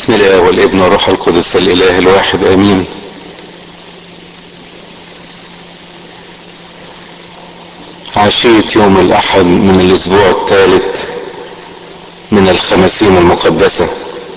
بسم الله والابن والروح القدس الاله الواحد امين عشية يوم الاحد من الاسبوع الثالث من الخمسين المقدسة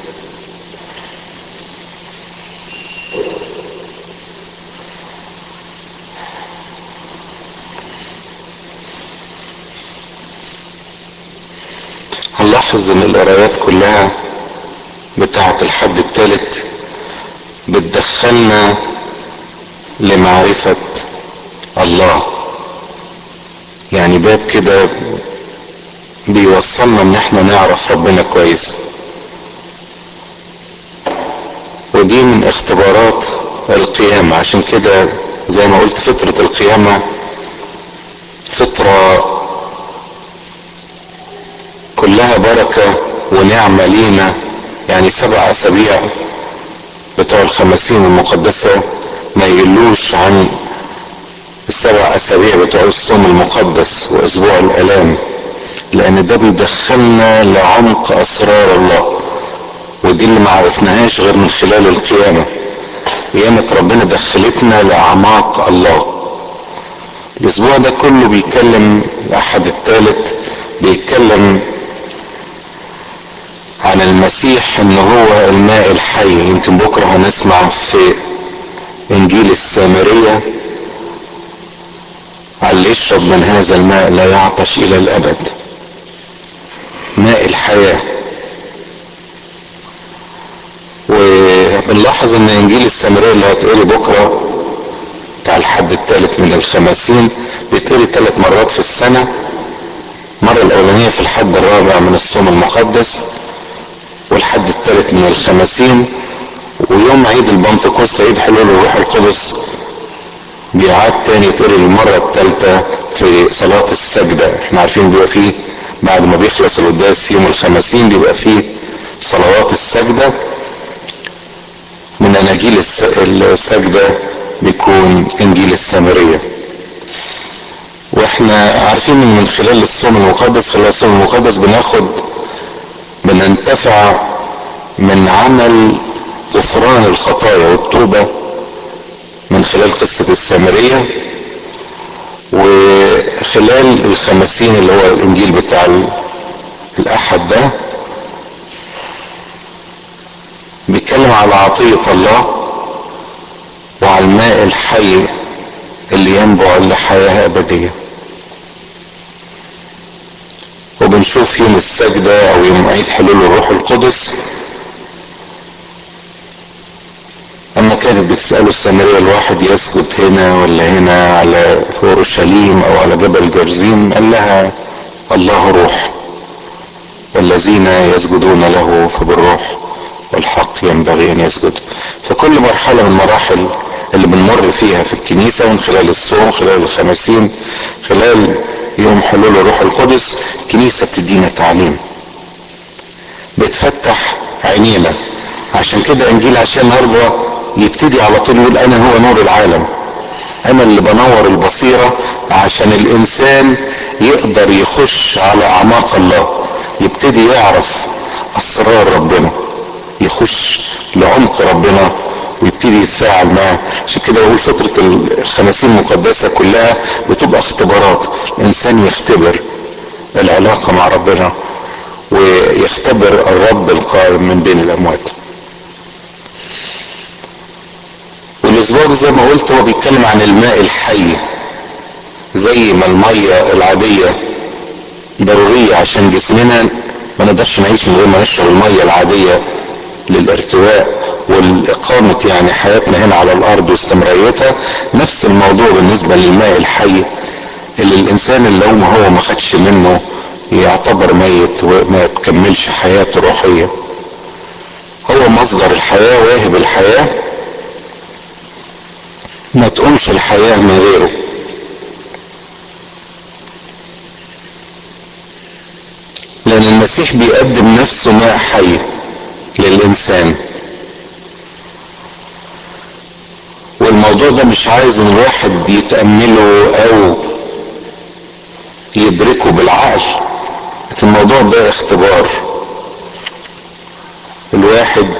هنلاحظ ان القرايات كلها بتاعة الحد الثالث بتدخلنا لمعرفة الله يعني باب كده بيوصلنا ان احنا نعرف ربنا كويس ودي من اختبارات القيامة عشان كده زي ما قلت فترة القيامة فترة كلها بركة ونعمة لينا يعني سبع اسابيع بتوع الخمسين المقدسة ما يقلوش عن السبع اسابيع بتوع الصوم المقدس واسبوع الالام لان ده بيدخلنا لعمق اسرار الله ودي اللي ما عرفناهاش غير من خلال القيامة قيامة ربنا دخلتنا لاعماق الله الاسبوع ده كله بيتكلم الاحد الثالث بيتكلم عن المسيح ان هو الماء الحي يمكن بكرة هنسمع في انجيل السامرية على اللي يشرب من هذا الماء لا يعطش الى الابد ماء الحياة وبنلاحظ ان انجيل السامرية اللي هتقري بكرة بتاع الحد الثالث من الخمسين بيتقري ثلاث مرات في السنة مرة الاولانية في الحد الرابع من الصوم المقدس والحد الثالث من الخمسين ويوم عيد البنتكوست عيد حلول الروح القدس بيعاد تاني يتقري المرة الثالثة في صلاة السجدة احنا عارفين بيبقى فيه بعد ما بيخلص القداس يوم الخمسين بيبقى فيه صلوات السجدة من اناجيل السجدة بيكون انجيل السامرية واحنا عارفين ان من خلال الصوم المقدس خلال الصوم المقدس بناخد بننتفع من عمل غفران الخطايا والتوبة من خلال قصة السامرية وخلال الخمسين اللي هو الانجيل بتاع الاحد ده بيتكلم على عطية الله وعلى الماء الحي اللي ينبع لحياة ابدية وبنشوف يوم السجدة او يوم عيد حلول الروح القدس اما كانت بتسأله السامرية الواحد يسجد هنا ولا هنا على في اورشليم او على جبل جرزيم قال لها الله روح والذين يسجدون له فبالروح والحق ينبغي ان يسجدوا فكل مرحلة من مراحل اللي بنمر فيها في الكنيسة من خلال الصوم خلال الخمسين خلال يوم حلول الروح القدس الكنيسة بتدينا تعليم بتفتح عينينا عشان كده انجيل عشان النهارده يبتدي على طول يقول انا هو نور العالم انا اللي بنور البصيرة عشان الانسان يقدر يخش على اعماق الله يبتدي يعرف اسرار ربنا يخش لعمق ربنا ويبتدي يتفاعل معاه عشان كده بقول فترة الخمسين المقدسة كلها بتبقى اختبارات الانسان يختبر العلاقة مع ربنا ويختبر الرب القائم من بين الاموات والاسبوع ده زي ما قلت هو بيتكلم عن الماء الحي زي ما المية العادية ضرورية عشان جسمنا ما نقدرش نعيش من غير ما نشرب المية العادية للارتواء والإقامة يعني حياتنا هنا على الأرض واستمراريتها نفس الموضوع بالنسبة للماء الحي اللي الإنسان اللي لو ما هو ما خدش منه يعتبر ميت وما تكملش حياته روحية هو مصدر الحياة واهب الحياة ما تقومش الحياة من غيره لأن المسيح بيقدم نفسه ماء حي للإنسان والموضوع ده مش عايز ان الواحد يتأمله او يدركه بالعقل لكن الموضوع ده اختبار الواحد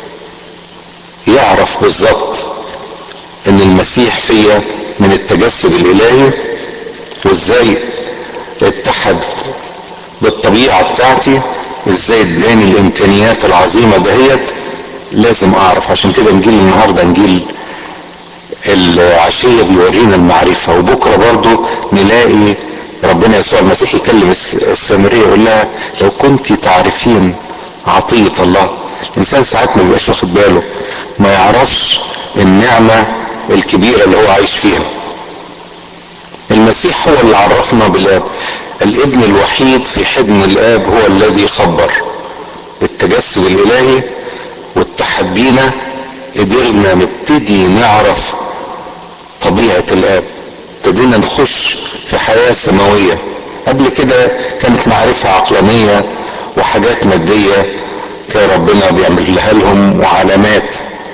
يعرف بالظبط ان المسيح فيا من التجسد الالهي وازاي اتحد بالطبيعة بتاعتي ازاي اداني الامكانيات العظيمة دهيت لازم اعرف عشان كده انجيل النهاردة انجيل العشية بيورينا المعرفة وبكرة برضو نلاقي ربنا يسوع المسيح يكلم السامرية يقول لها لو كنت تعرفين عطية الله الانسان ساعات ما بيبقاش واخد باله ما يعرفش النعمة الكبيرة اللي هو عايش فيها المسيح هو اللي عرفنا بالاب الابن الوحيد في حضن الاب هو الذي خبر التجسد الالهي واتحد بينا قدرنا نبتدي نعرف طبيعة الاب ابتدينا نخش في حياة سماوية قبل كده كانت معرفة عقلانية وحاجات مادية كان ربنا بيعملها لهم وعلامات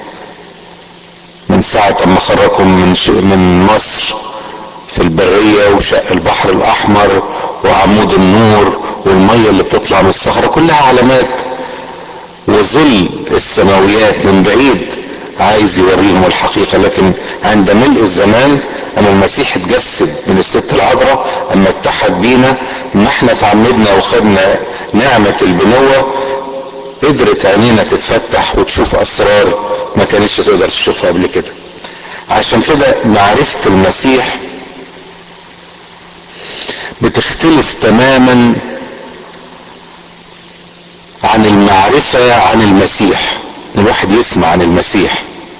من ساعة ما خرجهم من من مصر في البرية وشق البحر الأحمر وعمود النور والمية اللي بتطلع من الصخرة كلها علامات وظل السماويات من بعيد عايز يوريهم الحقيقة لكن عند ملء الزمان أما المسيح اتجسد من الست العذراء أما اتحد بينا ما احنا تعمدنا وخدنا نعمة البنوة قدرت عينينا تتفتح وتشوف أسرار ما كانتش تقدر تشوفها قبل كده عشان كده معرفة المسيح بتختلف تماما عن المعرفة عن المسيح الواحد يسمع عن المسيح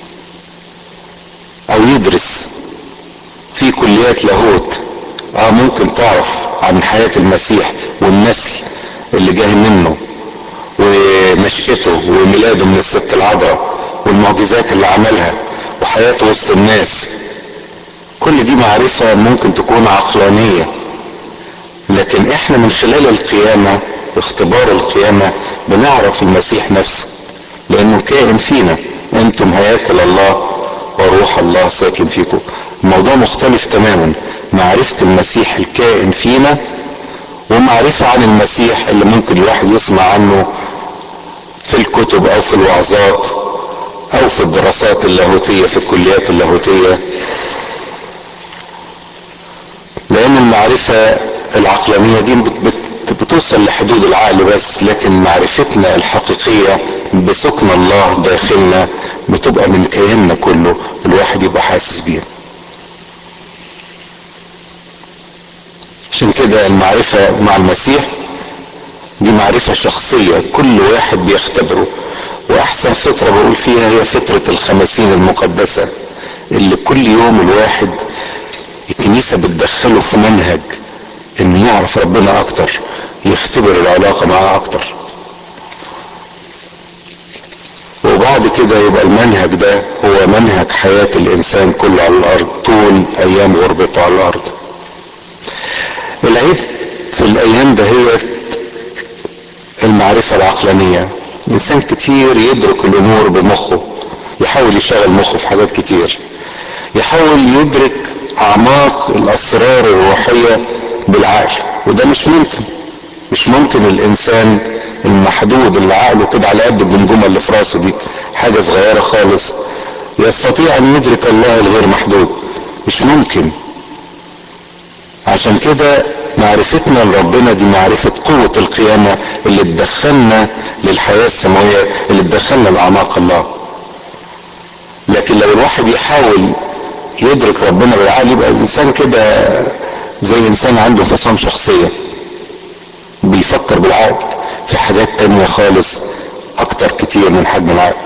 او يدرس في كليات لاهوت اه ممكن تعرف عن حياة المسيح والنسل اللي جاي منه ونشأته وميلاده من الست العذراء والمعجزات اللي عملها وحياته وسط الناس كل دي معرفة ممكن تكون عقلانية لكن احنا من خلال القيامة اختبار القيامة بنعرف المسيح نفسه لانه كائن فينا انتم هياكل الله وروح الله ساكن فيكم الموضوع مختلف تماما معرفة المسيح الكائن فينا ومعرفة عن المسيح اللي ممكن الواحد يسمع عنه في الكتب او في الوعظات او في الدراسات اللاهوتية في الكليات اللاهوتية لان المعرفة العقلانية دي بتوصل لحدود العقل بس لكن معرفتنا الحقيقية بسكن الله داخلنا بتبقى من كياننا كله الواحد يبقى حاسس بيها عشان كده المعرفة مع المسيح دي معرفة شخصية كل واحد بيختبره واحسن فترة بقول فيها هي فترة الخمسين المقدسة اللي كل يوم الواحد الكنيسة بتدخله في منهج ان يعرف ربنا اكتر يختبر العلاقة معاه اكتر وبعد كده يبقى المنهج ده هو منهج حياة الانسان كله على الارض طول ايام غربته على الارض العيب في الايام ده هي المعرفة العقلانية انسان كتير يدرك الامور بمخه يحاول يشغل مخه في حاجات كتير يحاول يدرك اعماق الاسرار الروحية بالعقل وده مش ممكن مش ممكن الانسان المحدود اللي عقله كده على قد الجمجمة اللي في راسه دي حاجة صغيرة خالص يستطيع ان يدرك الله الغير محدود مش ممكن عشان كده معرفتنا لربنا دي معرفة قوة القيامة اللي تدخلنا للحياة السماوية اللي تدخلنا لأعماق الله لكن لو الواحد يحاول يدرك ربنا بالعقل يبقى الإنسان كده زي إنسان عنده انفصام شخصية بيفكر بالعقل في حاجات تانية خالص أكتر كتير من حجم العقل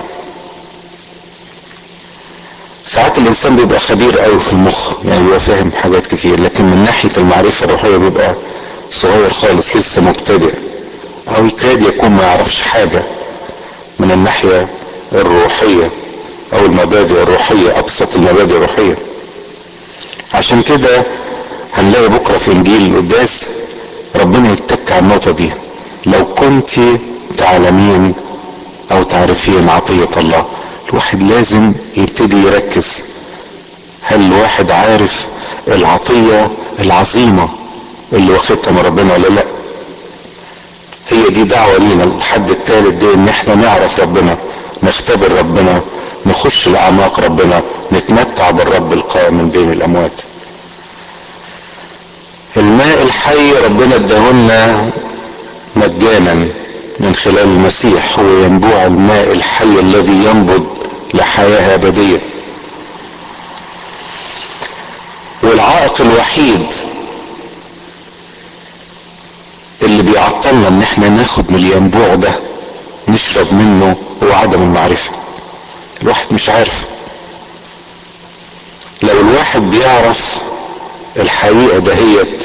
ساعات الانسان بيبقى خبير قوي في المخ يعني بيبقى فاهم حاجات كتير لكن من ناحية المعرفة الروحية بيبقى صغير خالص لسه مبتدئ او يكاد يكون ما يعرفش حاجة من الناحية الروحية او المبادئ الروحية ابسط المبادئ الروحية عشان كده هنلاقي بكرة في انجيل القداس ربنا يتك على النقطة دي لو كنت تعلمين او تعرفين عطية الله الواحد لازم يبتدي يركز هل الواحد عارف العطية العظيمة اللي واخدها من ربنا ولا لا هي دي دعوة لينا الحد الثالث دي ان احنا نعرف ربنا نختبر ربنا نخش لأعماق ربنا نتمتع بالرب القائم من بين الأموات الماء الحي ربنا اداهولنا مجانا من خلال المسيح هو ينبوع الماء الحي الذي ينبض لحياة أبدية والعائق الوحيد اللي بيعطلنا ان احنا ناخد من الينبوع ده نشرب منه هو عدم المعرفة الواحد مش عارف لو الواحد بيعرف الحقيقة دهيت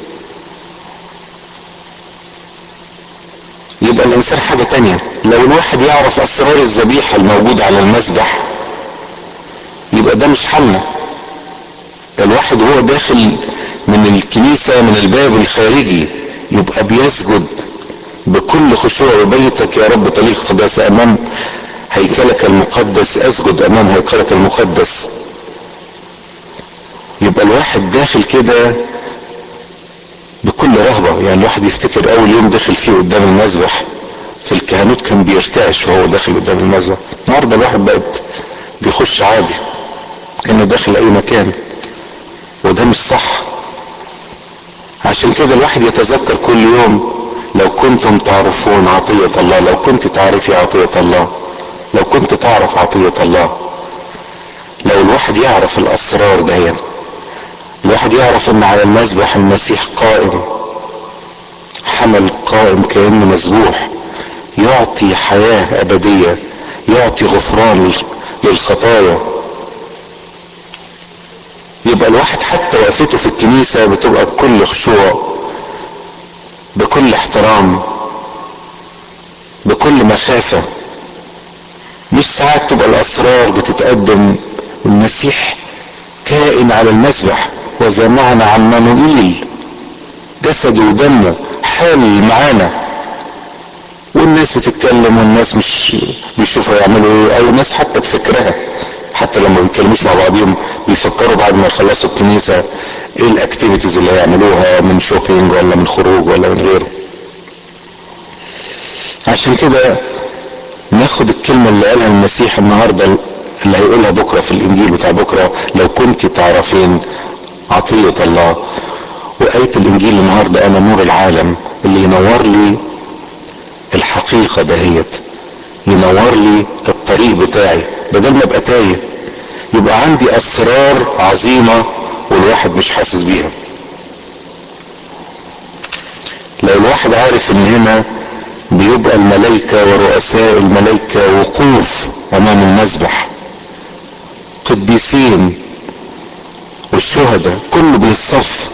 يبقى الانسان حاجة تانية لو الواحد يعرف اسرار الذبيحة الموجودة على المسبح يبقى ده مش حلنا الواحد وهو داخل من الكنيسة من الباب الخارجي يبقى بيسجد بكل خشوع وبيتك يا رب طليق قداسة امام هيكلك المقدس اسجد امام هيكلك المقدس يبقى الواحد داخل كده بكل رهبة يعني الواحد يفتكر اول يوم دخل فيه قدام المذبح في الكهنوت كان بيرتعش وهو داخل قدام المذبح النهارده الواحد بقت بيخش عادي انه داخل اي مكان وده مش صح عشان كده الواحد يتذكر كل يوم لو كنتم تعرفون عطية الله لو كنت تعرفي عطية الله لو كنت تعرف عطية الله لو الواحد يعرف الاسرار دهيت الواحد يعرف ان على المذبح المسيح قائم حمل قائم كانه مذبوح يعطي حياه ابديه يعطي غفران للخطايا يبقى الواحد حتى وقفته في الكنيسه بتبقى بكل خشوع بكل احترام بكل مخافه مش ساعات تبقى الاسرار بتتقدم المسيح كائن على المسبح وزمعنا عن منوئيل جسده ودمه حال معانا والناس بتتكلم والناس مش بيشوفوا يعملوا ايه او الناس حتى بفكرها حتى لما بيتكلموش مع بعضهم بيفكروا بعد ما يخلصوا الكنيسة ايه الاكتيفيتيز اللي هيعملوها من شوبينج ولا من خروج ولا من غيره عشان كده ناخد الكلمة اللي قالها المسيح النهاردة اللي هيقولها بكرة في الانجيل بتاع بكرة لو كنت تعرفين عطية الله وآية الانجيل النهاردة انا نور العالم اللي ينور لي الحقيقة دهيت ينور لي الطريق بتاعي بدل ما ابقى تايه يبقى عندي اسرار عظيمة والواحد مش حاسس بيها لو الواحد عارف ان هنا بيبقى الملائكة ورؤساء الملائكة وقوف امام المذبح قديسين والشهداء كله بيصف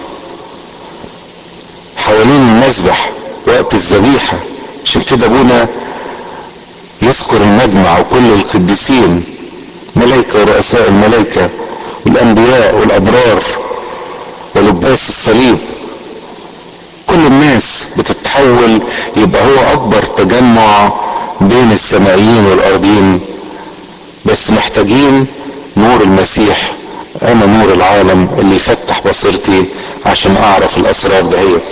حوالين المذبح وقت الذبيحة عشان كده ابونا يذكر المجمع وكل القديسين ملائكة ورؤساء الملائكة والانبياء والابرار ولباس الصليب كل الناس بتتحول يبقى هو اكبر تجمع بين السمائيين والارضين بس محتاجين نور المسيح انا نور العالم اللي يفتح بصيرتي عشان اعرف الاسرار دهيت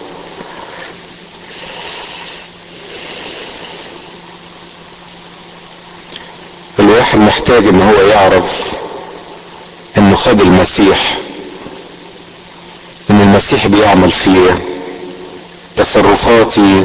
الواحد محتاج ان هو يعرف انه خد المسيح ان المسيح بيعمل فيه تصرفاتي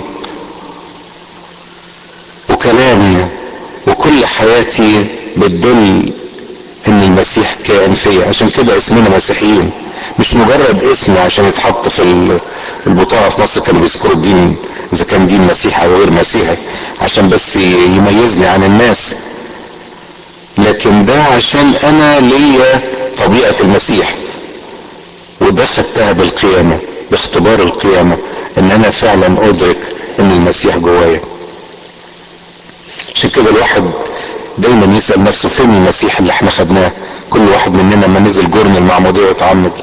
وكلامي وكل حياتي بتدل ان المسيح كائن فيا عشان كده اسمنا مسيحيين مش مجرد اسم عشان يتحط في البطاقه في مصر كانوا بيذكروا الدين اذا كان دين مسيحي او غير مسيحي عشان بس يميزني عن الناس لكن ده عشان انا ليا طبيعه المسيح وده خدتها بالقيامه باختبار القيامه ان انا فعلا ادرك ان المسيح جوايا عشان كده الواحد دايما يسأل نفسه فين المسيح اللي احنا خدناه كل واحد مننا ما نزل جرن المعمودية وتعمد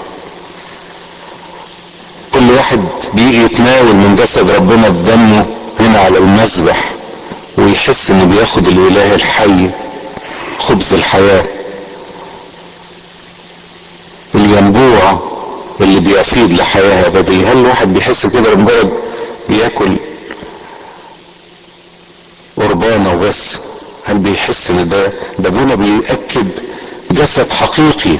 كل واحد بيجي يتناول من جسد ربنا بدمه هنا على المذبح ويحس انه بياخد الاله الحي خبز الحياة الينبوع اللي بيفيض لحياة ابدية هل الواحد بيحس كده لمجرد بياكل قربانة وبس هل بيحس ان ده ده ابونا بيأكد جسد حقيقي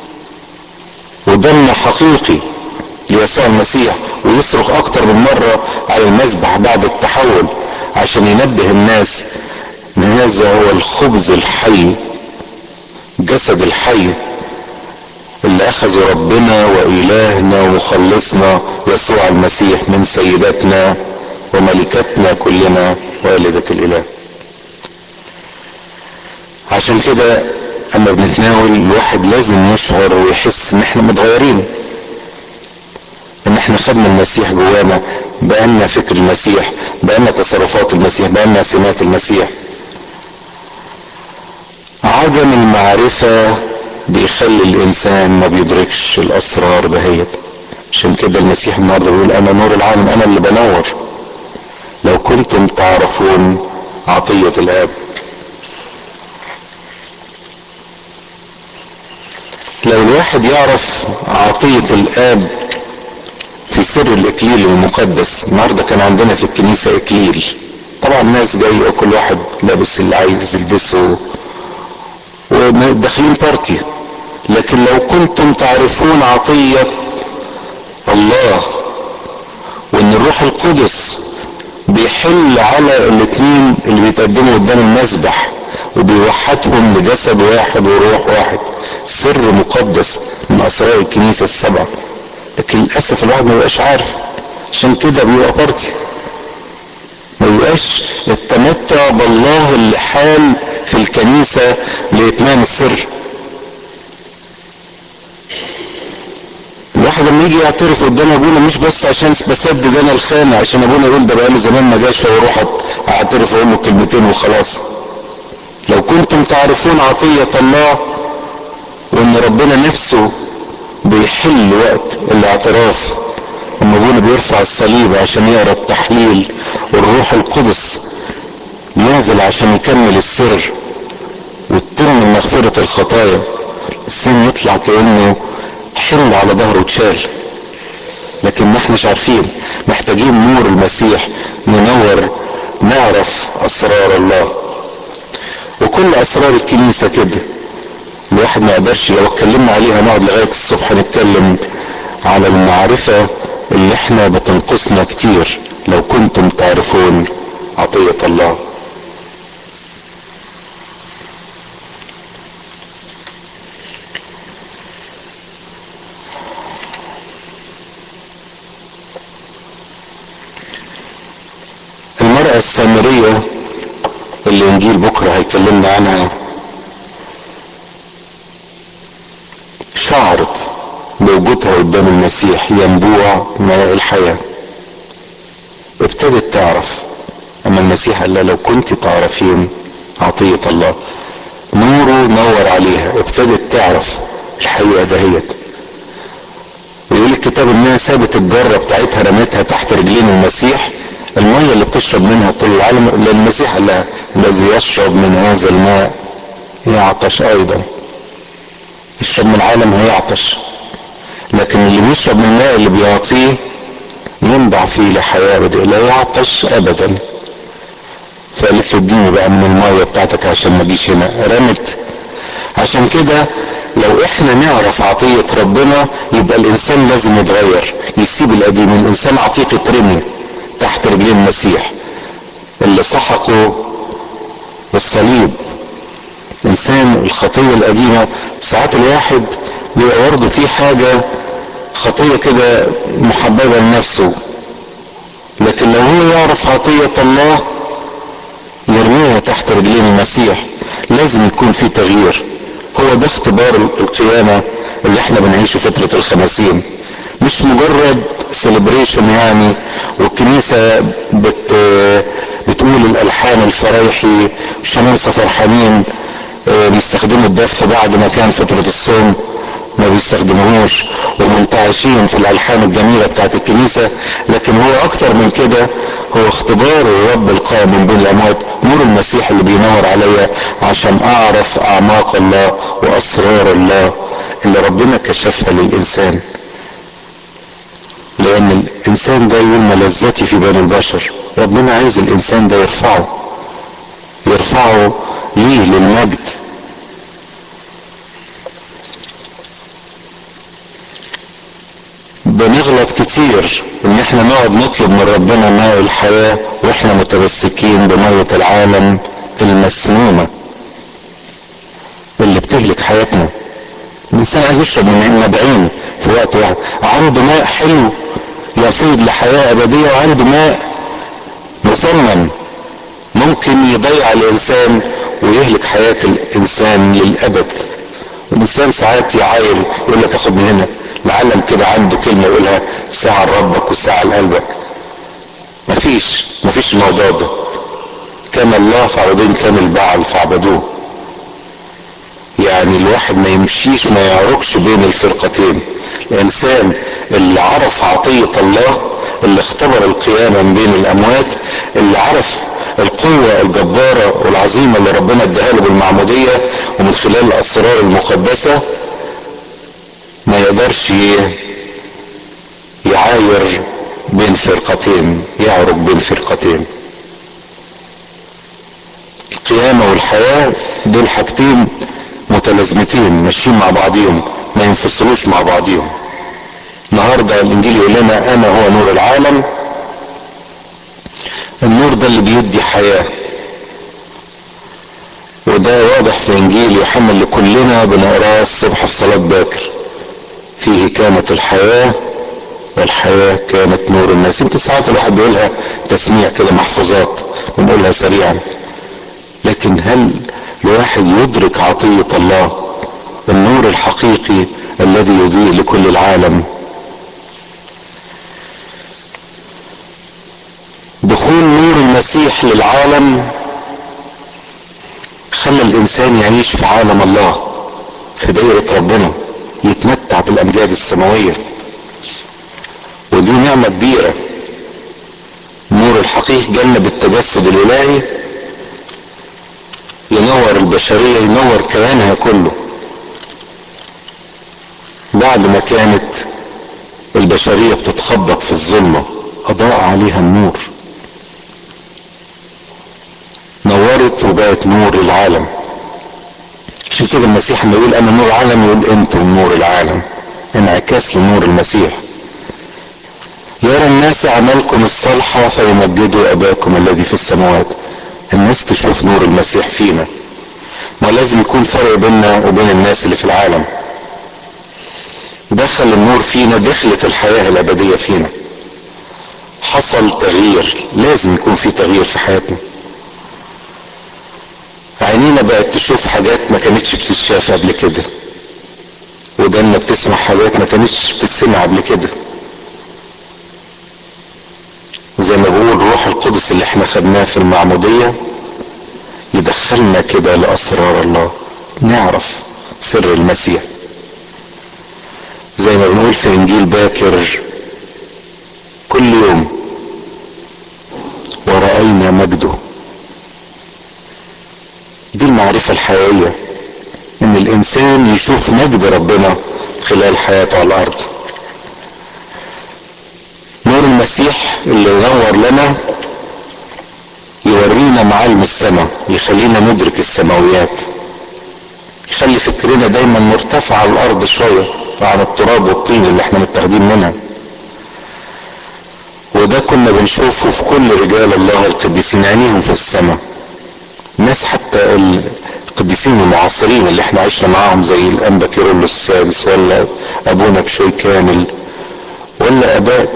ودم حقيقي ليسوع المسيح ويصرخ اكتر من مرة على المذبح بعد التحول عشان ينبه الناس ان هذا هو الخبز الحي جسد الحي اللي اخذه ربنا والهنا ومخلصنا يسوع المسيح من سيداتنا وملكتنا كلنا والدة الاله عشان كده اما بنتناول الواحد لازم يشعر ويحس ان احنا متغيرين ان احنا خدنا المسيح جوانا بقالنا فكر المسيح بقالنا تصرفات المسيح بقالنا سمات المسيح عدم المعرفة بيخلي الانسان ما بيدركش الاسرار دهيت عشان كده المسيح النهارده بيقول انا نور العالم انا اللي بنور لو كنتم تعرفون عطية الاب لو الواحد يعرف عطية الاب في سر الاكليل المقدس النهارده كان عندنا في الكنيسة اكليل طبعا الناس جاية كل واحد لابس اللي عايز يلبسه وداخلين بارتي لكن لو كنتم تعرفون عطية الله وان الروح القدس بيحل على الاثنين اللي بيتقدموا قدام المذبح وبيوحدهم لجسد واحد وروح واحد سر مقدس من اسرار الكنيسة السبعة لكن للاسف الواحد ما بيبقاش عارف عشان كده بيبقى بارتي ما بيبقاش التمتع بالله اللي حال في الكنيسة لإتمام السر الواحد لما يجي يعترف قدام ابونا مش بس عشان بسدد انا الخانة عشان ابونا يقول ده بقاله زمان ما جاش فاروح اعترف اقول له كلمتين وخلاص لو كنتم تعرفون عطية الله وان ربنا نفسه بيحل وقت الاعتراف لما ابونا بيرفع الصليب عشان يقرا التحليل والروح القدس ينزل عشان يكمل السر وتتم مغفرة الخطايا السن يطلع كأنه حمل على ظهره اتشال لكن ما احناش عارفين محتاجين نور المسيح ينور نعرف اسرار الله وكل اسرار الكنيسة كده الواحد ما يقدرش لو اتكلمنا عليها نقعد لغاية الصبح نتكلم على المعرفة اللي احنا بتنقصنا كتير لو كنتم تعرفون عطية الله المرأة السامرية اللي انجيل بكرة هيكلمنا عنها شعرت بوجودها قدام المسيح ينبوع ماء الحياة ابتدت تعرف اما المسيح قال لها لو كنت تعرفين عطية الله نوره نور عليها ابتدت تعرف الحقيقة دهيت ويقول الكتاب انها سابت الجرة بتاعتها رمتها تحت رجلين المسيح المية اللي بتشرب منها طول العالم لان المسيح قال لها الذي يشرب من هذا الماء يعطش ايضا يشرب من العالم هيعطش لكن اللي بيشرب من الماء اللي بيعطيه ينبع فيه لحياة أبدية لا يعطش أبدا فقالت له اديني بقى من المية بتاعتك عشان ما اجيش هنا رمت عشان كده لو احنا نعرف عطية ربنا يبقى الانسان لازم يتغير يسيب القديم الانسان عتيق يترمي تحت رجلين المسيح اللي سحقوا بالصليب الانسان الخطية القديمة ساعات الواحد بيبقى برضه في حاجة خطية كده محببة لنفسه لكن لو هو يعرف عطية الله يرميها تحت رجلين المسيح لازم يكون في تغيير هو ده اختبار القيامة اللي احنا بنعيشه فترة الخمسين مش مجرد سيلبريشن يعني والكنيسة بت بتقول الالحان الفرايحي الشمامسة فرحانين بيستخدموا الدف بعد ما كان فترة الصوم ما بيستخدموهوش ومنتعشين في الالحان الجميلة بتاعت الكنيسة لكن هو اكتر من كده هو اختبار الرب القائم من بين الاموات نور المسيح اللي بينور عليا عشان اعرف اعماق الله واسرار الله اللي ربنا كشفها للانسان لان الانسان ده يقول ملذتي في بين البشر ربنا عايز الانسان ده يرفعه يرفعوا ليه للمجد بنغلط كتير ان احنا نقعد نطلب من ربنا ماء الحياة واحنا متمسكين بمية العالم المسمومة اللي بتهلك حياتنا الانسان عايز يشرب من النبعين في وقت واحد عنده ماء حلو يفيد لحياة ابدية وعنده ماء مسمم ممكن يضيع الانسان ويهلك حياة الانسان للابد الانسان ساعات يعاير يقول لك اخد من هنا العالم كده عنده كلمة يقولها ساعة لربك وساعة لقلبك مفيش مفيش الموضوع ده كما الله فعبدين كان البعل فاعبدوه يعني الواحد ما يمشيش ما يعرقش بين الفرقتين الانسان اللي عرف عطية الله اللي اختبر القيامة من بين الاموات اللي عرف القوة الجبارة والعظيمة اللي ربنا اداها له بالمعمودية ومن خلال الاسرار المقدسة ما يقدرش يعاير بين فرقتين يعرق بين فرقتين القيامة والحياة دول حاجتين متلازمتين ماشيين مع بعضيهم ما ينفصلوش مع بعضيهم النهاردة الانجيل يقول لنا انا هو نور العالم النور ده اللي بيدي حياة وده واضح في انجيل يوحنا اللي كلنا بنقراه الصبح في صلاة باكر فيه كانت الحياة والحياة كانت نور الناس يمكن ساعات الواحد بيقولها تسميع كده محفوظات بنقولها سريعا لكن هل الواحد يدرك عطية الله النور الحقيقي الذي يضيء لكل العالم دخول نور المسيح للعالم خلى الانسان يعيش في عالم الله في دائرة ربنا يتمتع بالامجاد السماوية ودي نعمة كبيرة نور الحقيقي جنب التجسد الالهي ينور البشرية ينور كيانها كله بعد ما كانت البشرية بتتخبط في الظلمة اضاء عليها النور نورت وبقت نور العالم عشان كده المسيح لما يقول انا نور العالم يقول انتم نور العالم انعكاس لنور المسيح يرى الناس اعمالكم الصالحة فيمجدوا اباكم الذي في السماوات الناس تشوف نور المسيح فينا ما لازم يكون فرق بيننا وبين الناس اللي في العالم دخل النور فينا دخلت الحياة الابدية فينا حصل تغيير لازم يكون في تغيير في حياتنا عينينا بقت تشوف حاجات ما كانتش بتتشاف قبل كده ودنا بتسمع حاجات ما كانتش بتتسمع قبل كده زي ما بقول روح القدس اللي احنا خدناه في المعمودية يدخلنا كده لأسرار الله نعرف سر المسيح زي ما بنقول في انجيل باكر كل يوم ورأينا مجده دي المعرفة الحقيقية ان الانسان يشوف مجد ربنا خلال حياته على الارض نور المسيح اللي ينور لنا يورينا معالم السماء يخلينا ندرك السماويات يخلي فكرنا دايما مرتفع على الارض شوية عن التراب والطين اللي احنا متاخدين منها وده كنا بنشوفه في كل رجال الله القديسين عينيهم في السماء ناس حتى القديسين المعاصرين اللي احنا عشنا معاهم زي الانبا كيرلس السادس ولا ابونا بشوي كامل ولا اباء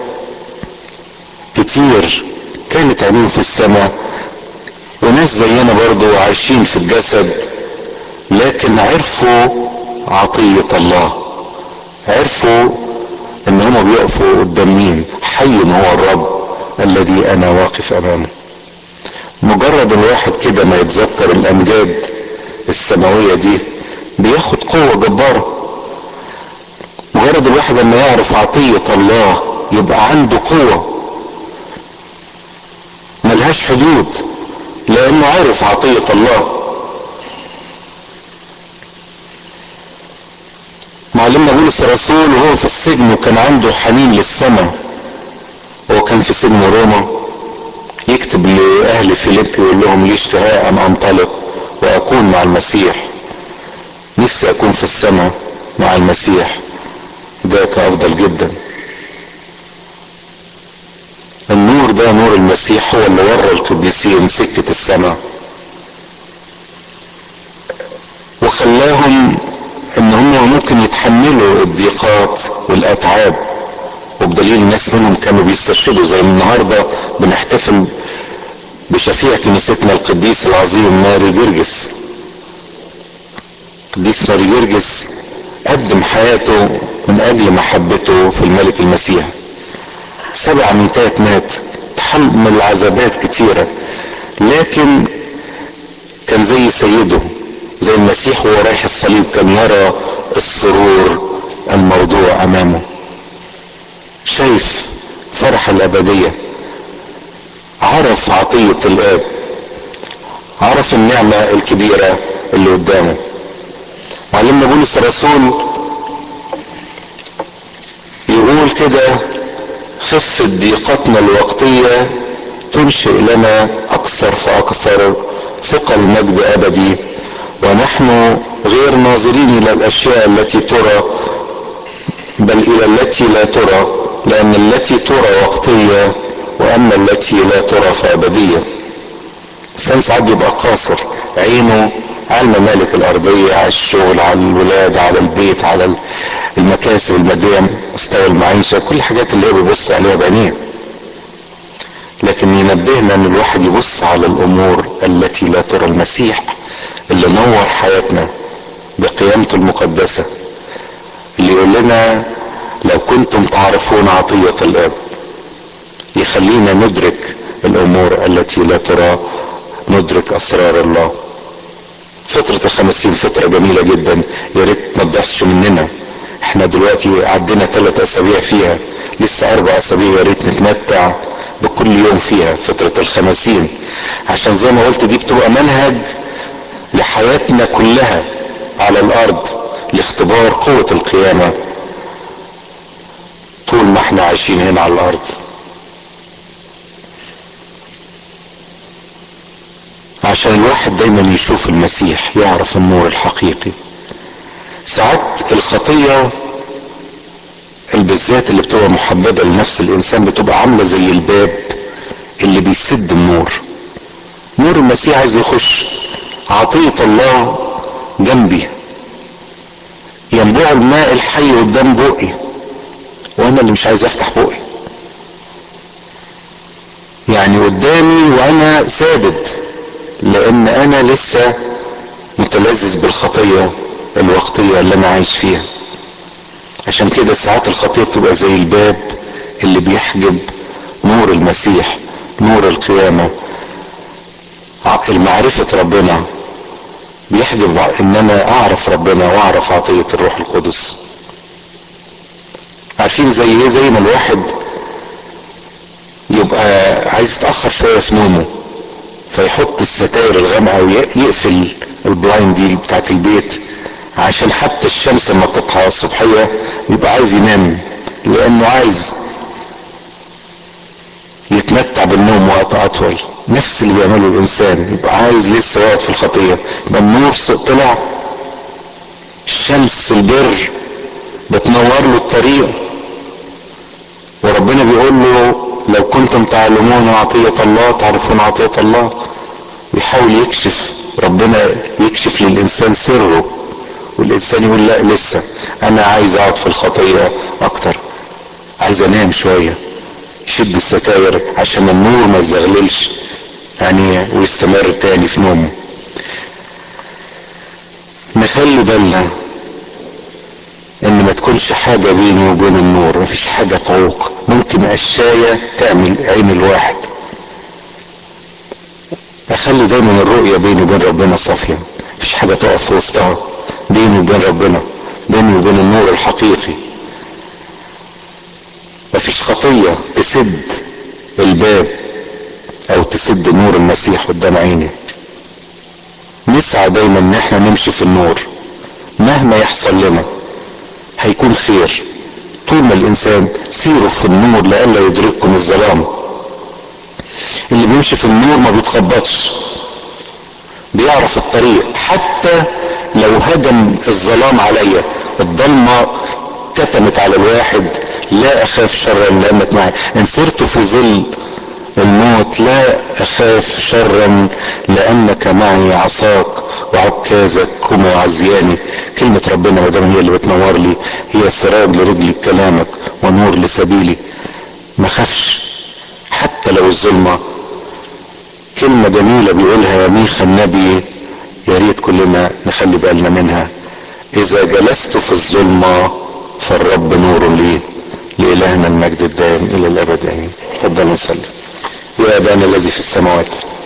كتير كانت عينيهم في السماء وناس زينا برضو عايشين في الجسد لكن عرفوا عطية الله عرفوا ان هم بيقفوا قدام مين حي هو الرب الذي انا واقف امامه مجرد الواحد كده ما يتذكر الامجاد السماوية دي بياخد قوة جبارة مجرد الواحد لما يعرف عطية الله يبقى عنده قوة ملهاش حدود لانه عارف عطية الله معلمنا بولس الرسول وهو في السجن وكان عنده حنين للسماء هو كان في سجن روما يكتب يكتب لأهل فيليب يقول لهم لي اشتهاء أن أنطلق وأكون مع المسيح نفسي أكون في السماء مع المسيح ذاك أفضل جدا النور ده نور المسيح هو اللي ورى القديسين سكة السماء وخلاهم ان هم ممكن يتحملوا الضيقات والاتعاب وبدليل ناس منهم كانوا بيسترشدوا زي النهارده بنحتفل بشفيع كنيستنا القديس العظيم ماري جرجس القديس ماري جرجس قدم حياته من اجل محبته في الملك المسيح سبع ميتات مات تحمل العذابات كتيرة لكن كان زي سيده زي المسيح وهو رايح الصليب كان يرى السرور الموضوع امامه شايف فرح الابدية عرف عطية الاب عرف النعمة الكبيرة اللي قدامه معلمنا بولس الرسول يقول كده خفة ضيقتنا الوقتية تنشئ لنا أكثر فأكثر ثقل مجد أبدي ونحن غير ناظرين إلى الأشياء التي ترى بل إلى التي لا ترى لأن التي ترى وقتية وأما التي لا ترى فأبدية الإنسان ساعات بيبقى قاصر عينه على الممالك الأرضية على الشغل على الولاد على البيت على المكاسب المادية مستوى المعيشة كل الحاجات اللي هو بيبص عليها بعينيه لكن ينبهنا ان الواحد يبص على الامور التي لا ترى المسيح اللي نور حياتنا بقيامته المقدسة اللي يقول لنا لو كنتم تعرفون عطية الاب يخلينا ندرك الامور التي لا ترى ندرك اسرار الله فترة الخمسين فترة جميلة جدا يا ريت ما تضيعش مننا احنا دلوقتي عدينا ثلاث اسابيع فيها لسه اربع اسابيع يا ريت نتمتع بكل يوم فيها فترة الخمسين عشان زي ما قلت دي بتبقى منهج لحياتنا كلها على الارض لاختبار قوة القيامة طول ما احنا عايشين هنا على الارض عشان الواحد دايما يشوف المسيح يعرف النور الحقيقي ساعات الخطية بالذات اللي بتبقى محببة لنفس الانسان بتبقى عاملة زي الباب اللي بيسد النور نور المسيح عايز يخش عطية الله جنبي ينبوع الماء الحي قدام بقي وانا اللي مش عايز افتح بقي يعني قدامي وانا سادد لان انا لسه متلذذ بالخطية الوقتية اللي انا عايش فيها عشان كده ساعات الخطية بتبقى زي الباب اللي بيحجب نور المسيح نور القيامة المعرفة ربنا بيحجب ان انا اعرف ربنا واعرف عطية الروح القدس عارفين زي ايه زي ما الواحد يبقى عايز يتأخر شوية في نومه فيحط الستاير الغامقة ويقفل البلايند دي بتاعت البيت عشان حتى الشمس لما تطلع الصبحية يبقى عايز ينام لانه عايز يتمتع بالنوم وقت اطول نفس اللي بيعمله الانسان يبقى عايز لسه يقعد في الخطية يبقى النور طلع الشمس البر بتنور له الطريق وربنا بيقول له لو كنتم تعلمون عطية الله تعرفون عطية الله يحاول يكشف ربنا يكشف للإنسان سره والإنسان يقول لا لسه أنا عايز أقعد في الخطية أكتر عايز أنام شوية يشد الستاير عشان النور ما يزغللش يعني ويستمر تاني في نومه نخلي بالنا ان ما تكونش حاجة بيني وبين النور مفيش حاجة تعوق ممكن قشاية تعمل عين الواحد اخلي دايما الرؤية بيني وبين ربنا صافية مفيش حاجة تقف في وسطها بيني وبين ربنا بيني وبين النور الحقيقي مفيش خطية تسد الباب او تسد نور المسيح قدام عيني نسعى دايما ان احنا نمشي في النور مهما يحصل لنا هيكون خير طول ما الانسان سيروا في النور لئلا يدرككم الظلام اللي بيمشي في النور ما بيتخبطش بيعرف الطريق حتى لو هجم الظلام عليا الضلمة كتمت على الواحد لا اخاف شرا لانك معي ان سرت في ظل الموت لا اخاف شرا لانك معي عصاك وعكازك هما يعزياني كلمة ربنا ما دام هي اللي بتنور لي هي سراج لرجلي كلامك ونور لسبيلي ما خافش حتى لو الظلمة كلمة جميلة بيقولها يا ميخا النبي يا ريت كلنا نخلي بالنا منها اذا جلست في الظلمة فالرب نور لي لإلهنا المجد الدائم إلى الأبد آمين تفضلوا نصلي يا أبانا الذي في السماوات